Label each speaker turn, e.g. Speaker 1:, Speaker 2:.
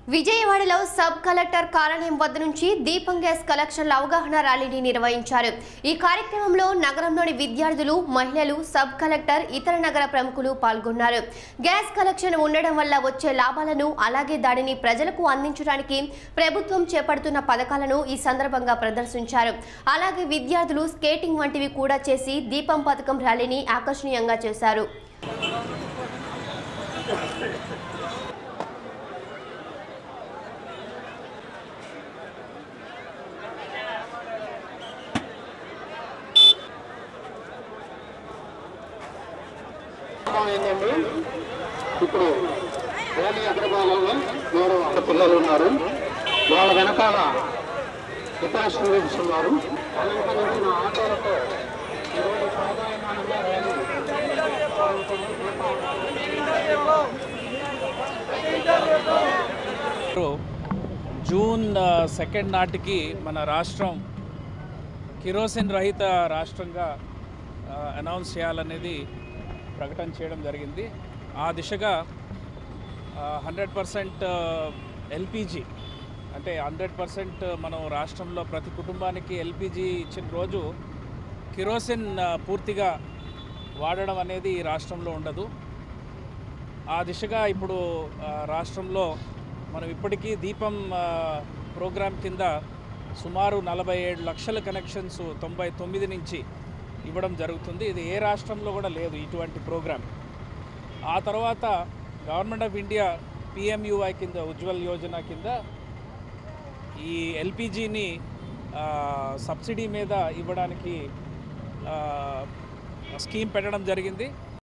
Speaker 1: విజయవాడలో sub collector కార్యాలయం వద్ద నుంచి దీపం గ్యాస్ కలెక్షన్ల అవగాహన ర్యాలీని నిర్వహించారు ఈ కార్యక్రమంలో నగరంలోని విద్యార్థులు మహిళలు సబ్ కలెక్టర్ ఇతర నగర ప్రముఖులు పాల్గొన్నారు గ్యాస్ కలెక్షన్ ఉండడం వల్ల వచ్చే లాభాలను అలాగే దానిని ప్రజలకు అందించడానికి ప్రభుత్వం చేపడుతున్న పథకాలను ఈ సందర్భంగా ప్రదర్శించారు అలాగే విద్యార్థులు స్కేటింగ్ వంటివి కూడా చేసి దీపం పథకం ర్యాలీని ఆకర్షణీయంగా చేశారు
Speaker 2: ఏంటండి ఇప్పుడు ర్యాలీ అగ్రభాగంలో గౌరవ పిల్లలు ఉన్నారు వాళ్ళ వెనకాల ఇతర స్టూడెంట్స్ ఉన్నారు అలంకరించిన ఆటోలతో ఈరోజు సాధారణంగా ర్యాలీ
Speaker 3: జూన్ ఆ, సెకండ్ నాటికి మన రాష్ట్రం కిరోసిన్ రహిత రాష్ట్రంగా ఆ, అనౌన్స్ చేయాలనేది ప్రకటన చేయడం జరిగింది ఆ దిశగా హండ్రెడ్ పర్సెంట్ ఎల్పిజి అంటే హండ్రెడ్ పర్సెంట్ మనం రాష్ట్రంలో ప్రతి కుటుంబానికి ఎల్పిజి ఇచ్చిన రోజు కిరోసిన్ ఆ, పూర్తిగా వాడడం అనేది ఈ రాష్ట్రంలో ఉండదు ఆ దిశగా ఇప్పుడు ఆ, రాష్ట్రంలో మనం ఇప్పటికీ దీపం ఆ, ప్రోగ్రాం కింద సుమారు నలభై ఏడు లక్షల కనెక్షన్స్ తొంభై తొమ్మిది నుంచి ఇవ్వడం జరుగుతుంది ఇది ఏ రాష్ట్రంలో కూడా లేదు ఇటువంటి ప్రోగ్రాం ఆ తర్వాత గవర్నమెంట్ ఆఫ్ ఇండియా పిఎంయుఐ కింద ఉజ్వల్ యోజన కింద ఈ ఎల్పిజిని సబ్సిడీ మీద ఇవ్వడానికి ఆ, స్కీమ్ పెట్టడం జరిగింది